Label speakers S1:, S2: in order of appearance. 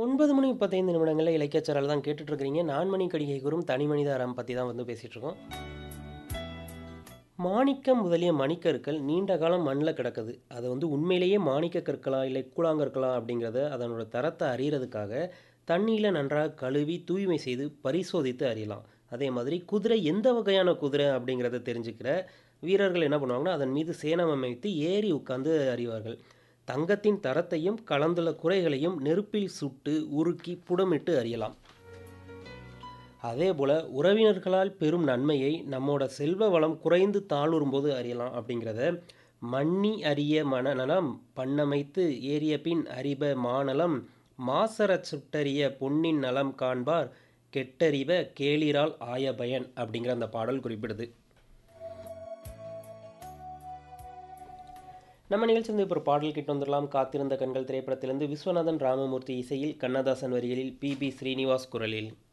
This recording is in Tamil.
S1: 9 மணி 35 நிமிடங்கள்ல இலக்கியச் சாரல் தான் கேட்டுட்டு இருக்கிறீங்க. நான்மணி கடிகை கூறும் தனி மனித அறம் பத்தி தான் வந்து பேசிட்டு இருக்கோம். மாணிக்கம் முதலிய மணிக்கற்கள் நீண்ட காலம் மண்ல கிடக்குது. அது வந்து உண்மையிலேயே மாணிக்கக் கற்களா, இல்லை கூழாங்கற்களா அப்படிங்கிறத அதனோட தரத்த அறியறதுக்காக தண்ணீல நன்றாக கழுவி தூய்மை செய்து பரிசோதித்து அறியலாம். அதே மாதிரி குதிரை எந்த வகையான குதிரை அப்படிங்கிறத தெரிஞ்சுக்கிற வீரர்கள் என்ன பண்ணுவாங்கன்னா, அதன் மீது சேணம் அமைத்து ஏறி உட்கார்ந்து அறிவார்கள். தங்கத்தின் தரத்தையும், கலந்துள்ள குறைகளையும் நெருப்பில் சுட்டு, உருக்கி, புடமிட்டு அறியலாம். அதேபோல உறவினர்களால் பெறும் நன்மையை நம்மோட செல்வ வளம் குறைந்து தாழுறும்போது அறியலாம் அப்படிங்கிறத "மன்னி அரிய மனநலம் பண்ணமைத்து ஏறியபின் அறிப மாநலம் மாசறச் சுட்டறிய பொன்னின் நலம் காண்பார் கெட்டறிப கேளிரால் ஆய பயன்" அப்படிங்கிற அந்த பாடல் குறிப்பிடுது. நம்ம நிகழ்ச்சியிலிருந்து இப்போ ஒரு பாடல் கேட்டு வந்துடலாம். "காத்திருந்த கண்கள்" திரைப்படத்திலிருந்து விஸ்வநாதன் ராமமூர்த்தி இசையில், கண்ணதாசன் வரிகளில், பி. பி. ஸ்ரீனிவாஸ் குரலில்.